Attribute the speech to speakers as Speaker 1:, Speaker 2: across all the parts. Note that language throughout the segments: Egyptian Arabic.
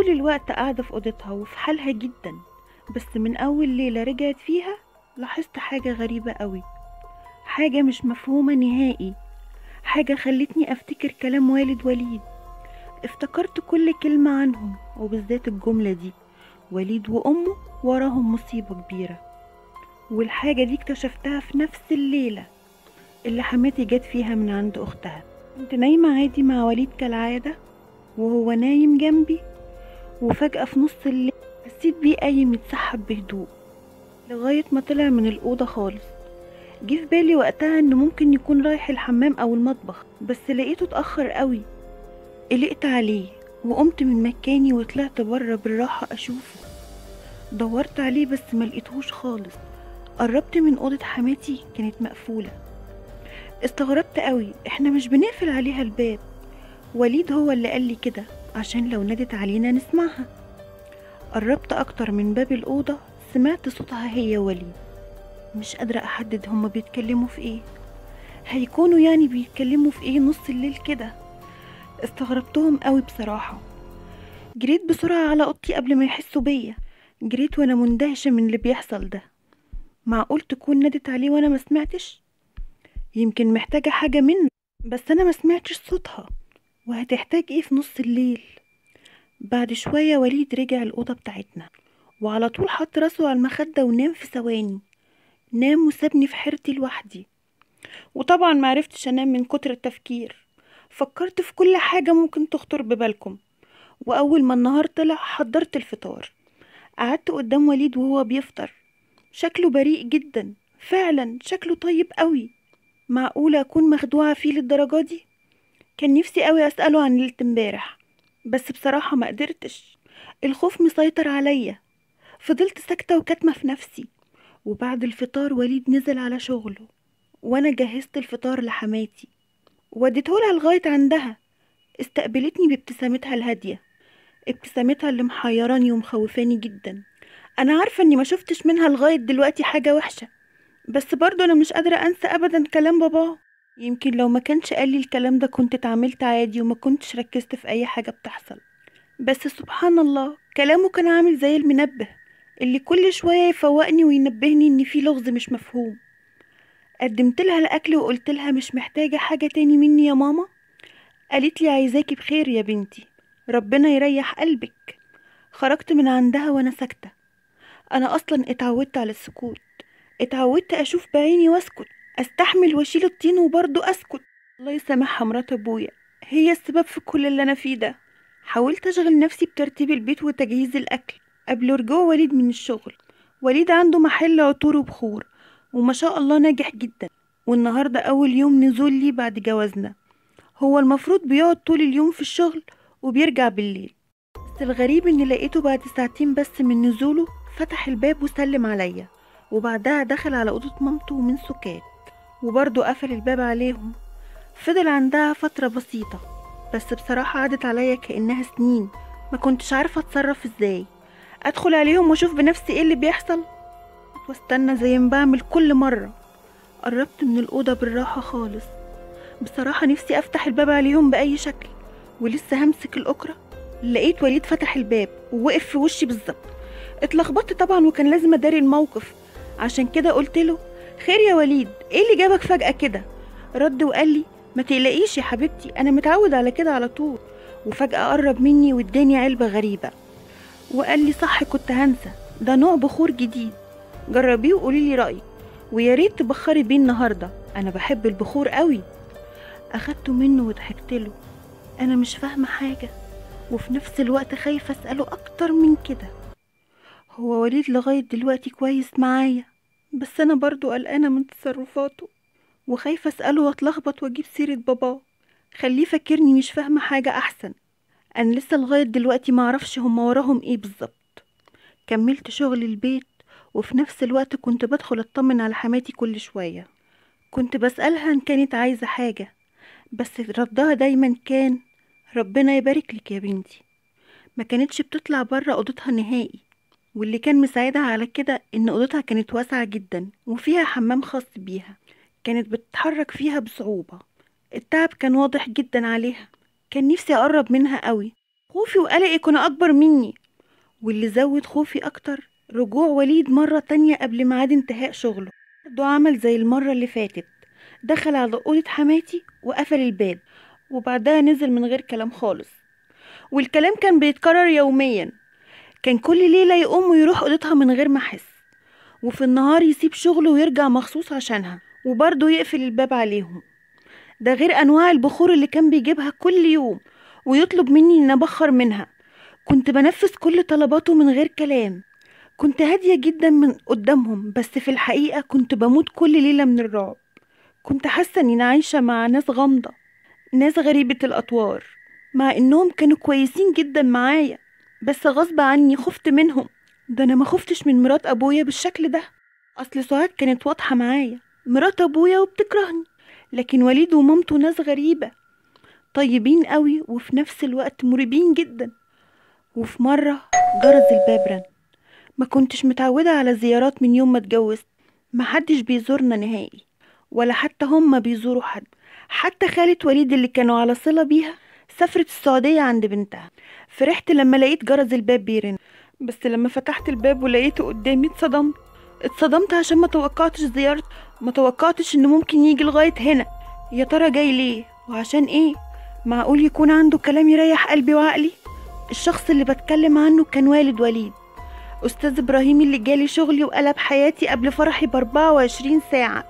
Speaker 1: طول الوقت قاعدة في أوضتها وفي حالها جدا بس من أول ليلة رجعت فيها لاحظت حاجة غريبة قوي حاجة مش مفهومة نهائي حاجة خلتني أفتكر كلام والد وليد افتكرت كل كلمة عنهم وبالذات الجملة دي وليد وأمه وراهم مصيبة كبيرة والحاجة دي اكتشفتها في نفس الليلة اللي حماتي جت فيها من عند أختها كنت نايمة عادي مع وليد كالعادة وهو نايم جنبي وفجأة في نص الليل حسيت بيه قايم يتسحب بهدوء لغاية ما طلع من الأوضة خالص جه في بالي وقتها إنه ممكن يكون رايح الحمام أو المطبخ بس لقيته اتأخر قوي قلقت عليه وقمت من مكاني وطلعت بره بالراحة أشوفه دورت عليه بس ما لقيتهوش خالص قربت من أوضة حماتي كانت مقفولة استغربت قوي احنا مش بنقفل عليها الباب وليد هو اللي قال لي كده عشان لو نادت علينا نسمعها قربت اكتر من باب الأوضة سمعت صوتها هي وليد مش قادرة أحدد هما بيتكلموا في ايه هيكونوا يعني بيتكلموا في ايه نص الليل كده استغربتهم قوي بصراحة جريت بسرعة على أوضتي قبل ما يحسوا بيا جريت وأنا مندهشة من اللي بيحصل ده معقول تكون نادت عليه وأنا ما سمعتش يمكن محتاجة حاجة منه بس أنا ما سمعتش صوتها وهتحتاج ايه في نص الليل بعد شوية وليد رجع الأوضة بتاعتنا وعلى طول حط راسه على المخدة ونام في ثواني نام وسابني في حيرتي لوحدي وطبعا معرفتش أنام من كتر التفكير فكرت في كل حاجة ممكن تخطر ببالكم وأول ما النهار طلع حضرت الفطار قعدت قدام وليد وهو بيفطر شكله بريء جدا فعلا شكله طيب قوي معقولة أكون مخدوعة فيه للدرجة دي كان نفسي قوي أسأله عن ليلة امبارح بس بصراحة ما قدرتش الخوف مسيطر عليا فضلت ساكتة وكاتمة في نفسي وبعد الفطار وليد نزل على شغله وأنا جهزت الفطار لحماتي وديتهولها لغاية عندها استقبلتني بابتسامتها الهادية ابتسامتها اللي محيراني ومخوفاني جدا أنا عارفة إني ما شفتش منها لغاية دلوقتي حاجة وحشة بس برضه أنا مش قادرة أنسى أبدا كلام باباه يمكن لو ما كانش قال لي الكلام ده كنت اتعاملت عادي وما كنتش ركزت في أي حاجة بتحصل بس سبحان الله كلامه كان عامل زي المنبه اللي كل شوية يفوقني وينبهني إن في لغز مش مفهوم قدمت لها الأكل وقلت لها مش محتاجة حاجة تاني مني يا ماما قالت لي عايزاكي بخير يا بنتي ربنا يريح قلبك خرجت من عندها وأنا ساكتة أنا أصلا اتعودت على السكوت اتعودت أشوف بعيني واسكت أستحمل وأشيل الطين وبرضه أسكت الله يسامحها مرات أبويا هي السبب في كل اللي أنا فيه ده حاولت أشغل نفسي بترتيب البيت وتجهيز الأكل قبل رجوع وليد من الشغل وليد عنده محل عطور وبخور وما شاء الله ناجح جدا والنهاردة أول يوم نزول لي بعد جوازنا هو المفروض بيقعد طول اليوم في الشغل وبيرجع بالليل بس الغريب إني لقيته بعد ساعتين بس من نزوله فتح الباب وسلم عليا وبعدها دخل على أوضة مامته من سكات وبرضه قفل الباب عليهم فضل عندها فترة بسيطة بس بصراحة عدت عليا كأنها سنين ما كنتش عارفة اتصرف ازاي ادخل عليهم واشوف بنفسي ايه اللي بيحصل واستنى زي ما بعمل كل مرة قربت من الأوضة بالراحة خالص بصراحة نفسي أفتح الباب عليهم بأي شكل ولسه همسك الأكرة لقيت وليد فتح الباب ووقف في وشي بالظبط اتلخبطت طبعا وكان لازم أداري الموقف عشان كده قلت له خير يا وليد ايه اللي جابك فجأة كده رد وقال لي ما تقلقيش يا حبيبتي انا متعود على كده على طول وفجأة قرب مني واداني علبة غريبة وقال لي صح كنت هنسى ده نوع بخور جديد جربيه وقولي لي رأيك ويا ريت تبخري بيه النهاردة انا بحب البخور قوي اخدته منه وضحكت له انا مش فاهمة حاجة وفي نفس الوقت خايفة اسأله اكتر من كده هو وليد لغاية دلوقتي كويس معايا بس انا برضو قلقانة من تصرفاته وخايفة اسأله واتلخبط واجيب سيرة باباه خليه فاكرني مش فاهمة حاجة احسن انا لسه لغاية دلوقتي معرفش هما وراهم ايه بالظبط كملت شغل البيت وفي نفس الوقت كنت بدخل اطمن على حماتي كل شوية كنت بسألها ان كانت عايزة حاجة بس ردها دايما كان ربنا يبارك لك يا بنتي ما كانتش بتطلع بره اوضتها نهائي واللي كان مساعدها على كده ان اوضتها كانت واسعة جدا وفيها حمام خاص بيها كانت بتتحرك فيها بصعوبة التعب كان واضح جدا عليها كان نفسي اقرب منها قوي خوفي وقلقي كانوا أكبر مني واللي زود خوفي أكتر رجوع وليد مرة تانية قبل ميعاد انتهاء شغله برضه عمل زي المرة اللي فاتت دخل على أوضة حماتي وقفل الباب وبعدها نزل من غير كلام خالص والكلام كان بيتكرر يوميا كان كل ليلة يقوم ويروح أوضتها من غير ما أحس وفي النهار يسيب شغله ويرجع مخصوص عشانها وبرضه يقفل الباب عليهم ده غير أنواع البخور اللي كان بيجيبها كل يوم ويطلب مني إن أبخر منها كنت بنفذ كل طلباته من غير كلام كنت هادية جدا من قدامهم بس في الحقيقة كنت بموت كل ليلة من الرعب كنت حاسة إني عايشة مع ناس غامضة ناس غريبة الأطوار مع إنهم كانوا كويسين جدا معايا بس غصب عني خفت منهم ده أنا ما خفتش من مرات أبويا بالشكل ده أصل سعاد كانت واضحة معايا مرات أبويا وبتكرهني لكن وليد ومامته ناس غريبة طيبين قوي وفي نفس الوقت مريبين جدا وفي مرة جرس الباب رن ما كنتش متعودة على زيارات من يوم ما اتجوزت محدش بيزورنا نهائي ولا حتى هما بيزوروا حد حتى خالة وليد اللي كانوا على صلة بيها سافرت السعودية عند بنتها فرحت لما لقيت جرس الباب بيرن بس لما فتحت الباب ولقيته قدامي اتصدمت اتصدمت عشان ما توقعتش زيارته ما توقعتش انه ممكن يجي لغاية هنا يا ترى جاي ليه وعشان ايه معقول يكون عنده كلام يريح قلبي وعقلي الشخص اللي بتكلم عنه كان والد وليد أستاذ إبراهيم اللي جالي شغلي وقلب حياتي قبل فرحي بأربعة وعشرين ساعة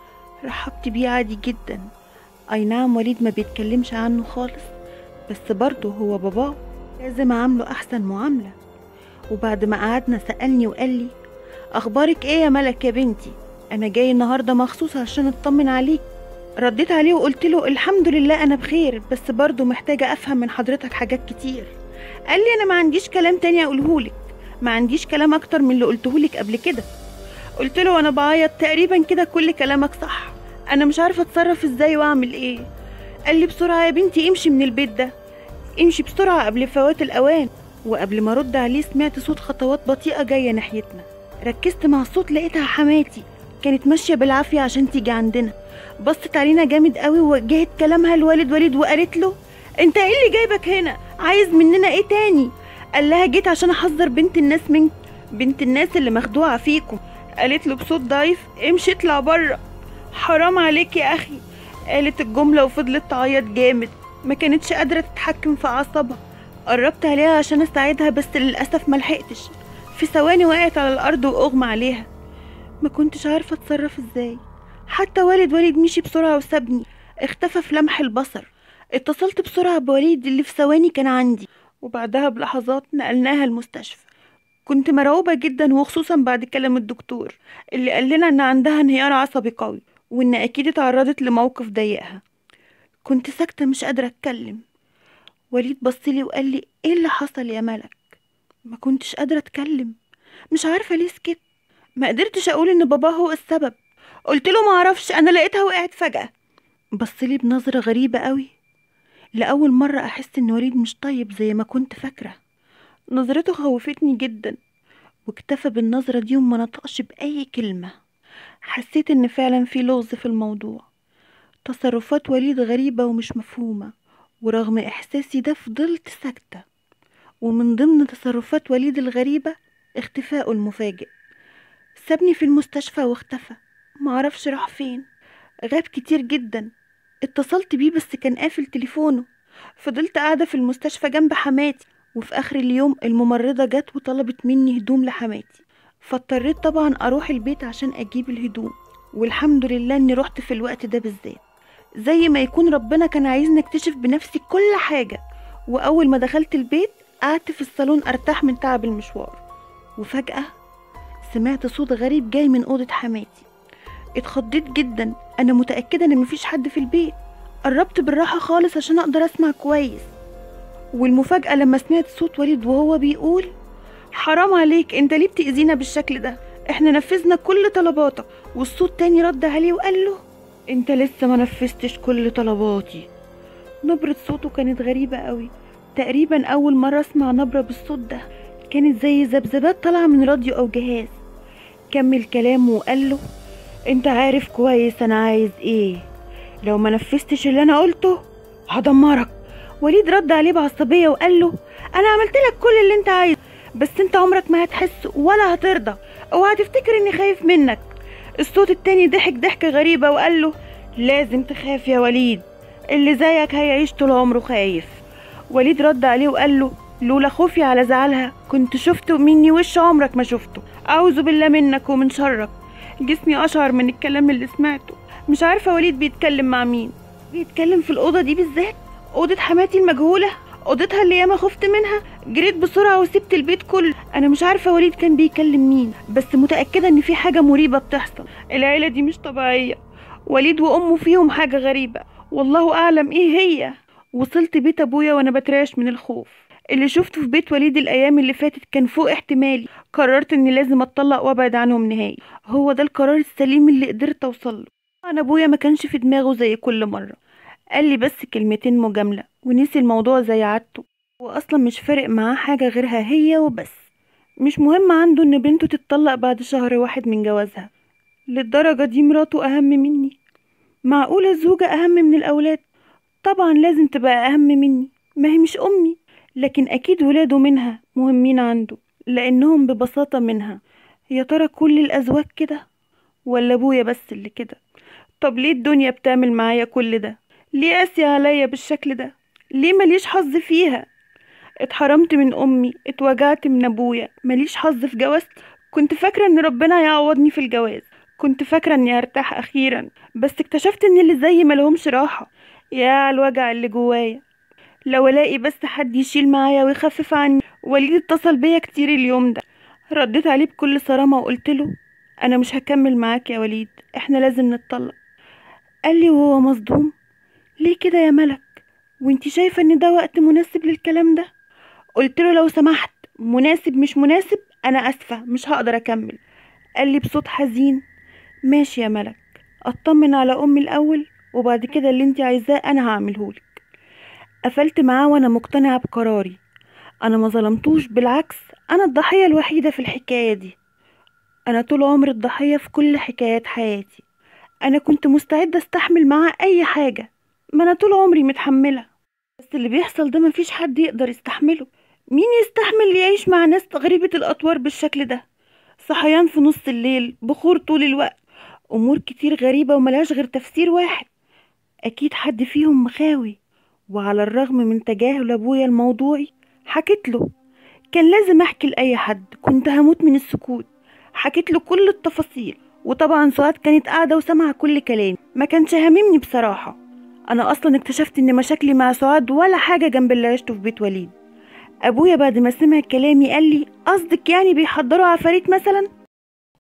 Speaker 1: رحبت بيه عادي جدا أي نعم وليد ما بيتكلمش عنه خالص بس برضه هو باباه لازم أعامله أحسن معاملة وبعد ما قعدنا سألني وقال لي أخبارك إيه يا ملك يا بنتي أنا جاي النهاردة مخصوص عشان أطمن عليك رديت عليه وقلت له الحمد لله أنا بخير بس برضه محتاجة أفهم من حضرتك حاجات كتير قال لي أنا ما عنديش كلام تاني أقولهولك ما عنديش كلام أكتر من اللي قلتهولك قبل كده قلت له وأنا بعيط تقريبا كده كل كلامك صح أنا مش عارفة أتصرف إزاي وأعمل إيه قال لي بسرعة يا بنتي امشي من البيت ده امشي بسرعة قبل فوات الأوان وقبل ما أرد عليه سمعت صوت خطوات بطيئة جاية ناحيتنا ركزت مع الصوت لقيتها حماتي كانت ماشية بالعافية عشان تيجي عندنا بصت علينا جامد قوي ووجهت كلامها لوالد وليد وقالت له انت ايه اللي جايبك هنا عايز مننا ايه تاني قال لها جيت عشان احذر بنت الناس منك بنت الناس اللي مخدوعة فيكم قالت له بصوت ضعيف امشي اطلع بره حرام عليك يا اخي قالت الجملة وفضلت تعيط جامد ما كانتش قادرة تتحكم في أعصابها قربت عليها عشان أساعدها بس للأسف ملحقتش في ثواني وقعت على الأرض وأغمى عليها ما كنتش عارفة أتصرف إزاي حتى والد وليد مشي بسرعة وسابني اختفى في لمح البصر اتصلت بسرعة بوليد اللي في ثواني كان عندي وبعدها بلحظات نقلناها المستشفى كنت مرعوبة جدا وخصوصا بعد كلام الدكتور اللي قال لنا ان عندها انهيار عصبي قوي وان اكيد اتعرضت لموقف ضايقها كنت ساكتة مش قادرة اتكلم وليد بصلي وقال لي ايه اللي حصل يا ملك ما كنتش قادرة اتكلم مش عارفة ليه سكت ما قدرتش اقول ان بابا هو السبب قلت له ما اعرفش انا لقيتها وقعت فجأة بصلي بنظرة غريبة قوي لأول مرة أحس إن وليد مش طيب زي ما كنت فاكرة نظرته خوفتني جدا واكتفى بالنظرة دي وما نطقش بأي كلمة حسيت إن فعلا في لغز في الموضوع تصرفات وليد غريبة ومش مفهومة ورغم إحساسي ده فضلت ساكتة ومن ضمن تصرفات وليد الغريبة اختفاءه المفاجئ سابني في المستشفى واختفى معرفش راح فين غاب كتير جدا اتصلت بيه بس كان قافل تليفونه فضلت قاعدة في المستشفى جنب حماتي وفي آخر اليوم الممرضة جت وطلبت مني هدوم لحماتي فاضطريت طبعا أروح البيت عشان أجيب الهدوم والحمد لله إني رحت في الوقت ده بالذات زي ما يكون ربنا كان عايزني أكتشف بنفسي كل حاجة وأول ما دخلت البيت قعدت في الصالون أرتاح من تعب المشوار وفجأة سمعت صوت غريب جاي من أوضة حماتي اتخضيت جدا أنا متأكدة إن مفيش حد في البيت قربت بالراحة خالص عشان أقدر أسمع كويس والمفاجأة لما سمعت صوت وليد وهو بيقول حرام عليك انت ليه بتأذينا بالشكل ده احنا نفذنا كل طلباتك والصوت تاني رد عليه وقال له انت لسه ما نفذتش كل طلباتي نبرة صوته كانت غريبة قوي تقريبا أول مرة أسمع نبرة بالصوت ده كانت زي ذبذبات طالعة من راديو أو جهاز كمل كلامه وقال له انت عارف كويس أنا عايز ايه لو ما نفذتش اللي أنا قلته هدمرك وليد رد عليه بعصبية وقال له انا عملت لك كل اللي انت عايزه بس انت عمرك ما هتحس ولا هترضى اوعى تفتكر اني خايف منك الصوت التاني ضحك ضحكة غريبة وقال له لازم تخاف يا وليد اللي زيك هيعيش طول عمره خايف وليد رد عليه وقال له لولا خوفي على زعلها كنت شفته مني وش عمرك ما شفته اعوذ بالله منك ومن شرك جسمي اشعر من الكلام اللي سمعته مش عارفه وليد بيتكلم مع مين بيتكلم في الاوضه دي بالذات اوضه حماتي المجهوله اوضتها اللي ياما خفت منها جريت بسرعه وسبت البيت كله انا مش عارفه وليد كان بيكلم مين بس متاكده ان في حاجه مريبه بتحصل العيله دي مش طبيعيه وليد وامه فيهم حاجه غريبه والله اعلم ايه هي وصلت بيت ابويا وانا بترعش من الخوف اللي شفته في بيت وليد الايام اللي فاتت كان فوق احتمالي قررت اني لازم اتطلق وابعد عنهم نهائي هو ده القرار السليم اللي قدرت اوصل له انا ابويا ما كانش في دماغه زي كل مره قال لي بس كلمتين مجامله ونسي الموضوع زي عادته واصلا مش فارق معاه حاجه غيرها هي وبس مش مهم عنده ان بنته تتطلق بعد شهر واحد من جوازها للدرجه دي مراته اهم مني معقوله الزوجه اهم من الاولاد طبعا لازم تبقى اهم مني ما هي مش امي لكن اكيد ولاده منها مهمين عنده لانهم ببساطه منها يا ترى كل الازواج كده ولا ابويا بس اللي كده طب ليه الدنيا بتعمل معايا كل ده ليه قاسية عليا بالشكل ده ليه ماليش حظ فيها اتحرمت من امي اتوجعت من ابويا ماليش حظ في جوازتي كنت فاكره ان ربنا يعوضني في الجواز كنت فاكره اني هرتاح اخيرا بس اكتشفت ان اللي زيي ملهمش راحه يا على الوجع اللي جوايا لو الاقي بس حد يشيل معايا ويخفف عني وليد اتصل بيا كتير اليوم ده رديت عليه بكل صرامه وقلت له انا مش هكمل معاك يا وليد احنا لازم نتطلق قال لي وهو مصدوم ليه كده يا ملك وانتي شايفه ان ده وقت مناسب للكلام ده قلت له لو سمحت مناسب مش مناسب انا اسفه مش هقدر اكمل قال لي بصوت حزين ماشي يا ملك اطمن على امي الاول وبعد كده اللي انت عايزاه انا هعملهولك قفلت معاه وانا مقتنعه بقراري انا ما ظلمتوش بالعكس انا الضحيه الوحيده في الحكايه دي انا طول عمري الضحيه في كل حكايات حياتي انا كنت مستعده استحمل معاه اي حاجه ما انا طول عمري متحمله بس اللي بيحصل ده مفيش حد يقدر يستحمله مين يستحمل يعيش مع ناس غريبه الاطوار بالشكل ده صحيان في نص الليل بخور طول الوقت امور كتير غريبه وملهاش غير تفسير واحد اكيد حد فيهم مخاوي وعلى الرغم من تجاهل ابويا الموضوعي حكيت له كان لازم احكي لاي حد كنت هموت من السكوت حكيت له كل التفاصيل وطبعا سعاد كانت قاعده وسمع كل كلامي ما كانش هاممني بصراحه انا اصلا اكتشفت ان مشاكلي مع سعاد ولا حاجه جنب اللي عشته في بيت وليد ابويا بعد ما سمع كلامي قال لي قصدك يعني بيحضروا عفاريت مثلا